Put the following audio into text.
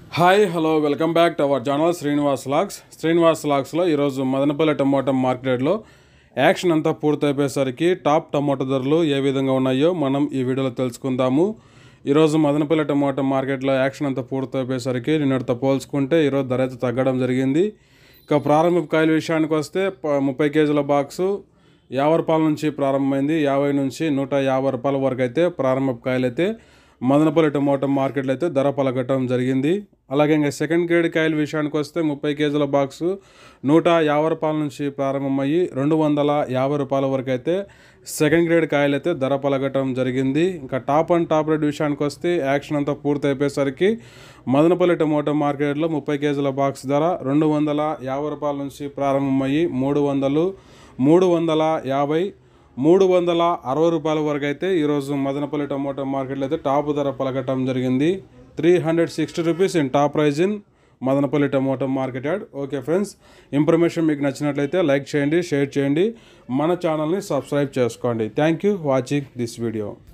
hi hello welcome back to our channel Srinivas logs Srinivas లాగ్స్లో ఈరోజు Madanapalle tomato మార్కెట్లో యాక్షన్ అంతా పూర్తయిపోయేసరికి టాప్ టమోటా ధరలు ఏ విధంగా ఉన్నాయో మనం ఈ వీడియోలో తెలుసుకుందాము ఈరోజు మదనపల్లి టమోటా మార్కెట్లో యాక్షన్ అంతా పూర్తయిపోయేసరికి నిన్నటితో పోల్చుకుంటే ఈరోజు ధర అయితే తగ్గడం జరిగింది ఇక ప్రారంభ కాయల విషయానికి వస్తే ప- ముప్పై కేజీల బాక్సు యాభై రూపాయల నుంచి ప్రారంభమైంది యాభై నుంచి నూట యాభై రూపాయల వరకు అయితే ప్రారంభ కాయలు అయితే మదనపల్లి టమోటా మార్కెట్లో అయితే ధర పలకటం జరిగింది అలాగే ఇంకా సెకండ్ గ్రేడ్ కాయల విషయానికి వస్తే ముప్పై కేజీల బాక్సు నూట యాభై రూపాయల నుంచి ప్రారంభమయ్యి రెండు వందల యాభై రూపాయల వరకు అయితే సెకండ్ గ్రేడ్ కాయలు అయితే ధర పలకటం జరిగింది ఇంకా టాప్ అండ్ టాప్ రేట్ విషయానికి వస్తే యాక్షన్ అంతా పూర్తి అయిపోయేసరికి మదనపల్లి టమోటా మార్కెట్లో ముప్పై కేజీల బాక్స్ ధర రెండు వందల యాభై రూపాయల నుంచి ప్రారంభమయ్యి మూడు వందలు మూడు వందల యాభై మూడు వందల అరవై రూపాయల వరకు అయితే ఈరోజు మదనపల్లి టమోటా మార్కెట్లో అయితే టాప్ ధర పలకటం జరిగింది three hundred sixty rupees in top price in Madanapalle tomato market yard okay friends information మీకు నచ్చినట్లయితే లైక్ చేయండి షేర్ చేయండి మన ఛానల్ని సబ్స్క్రైబ్ చేసుకోండి thank you watching this video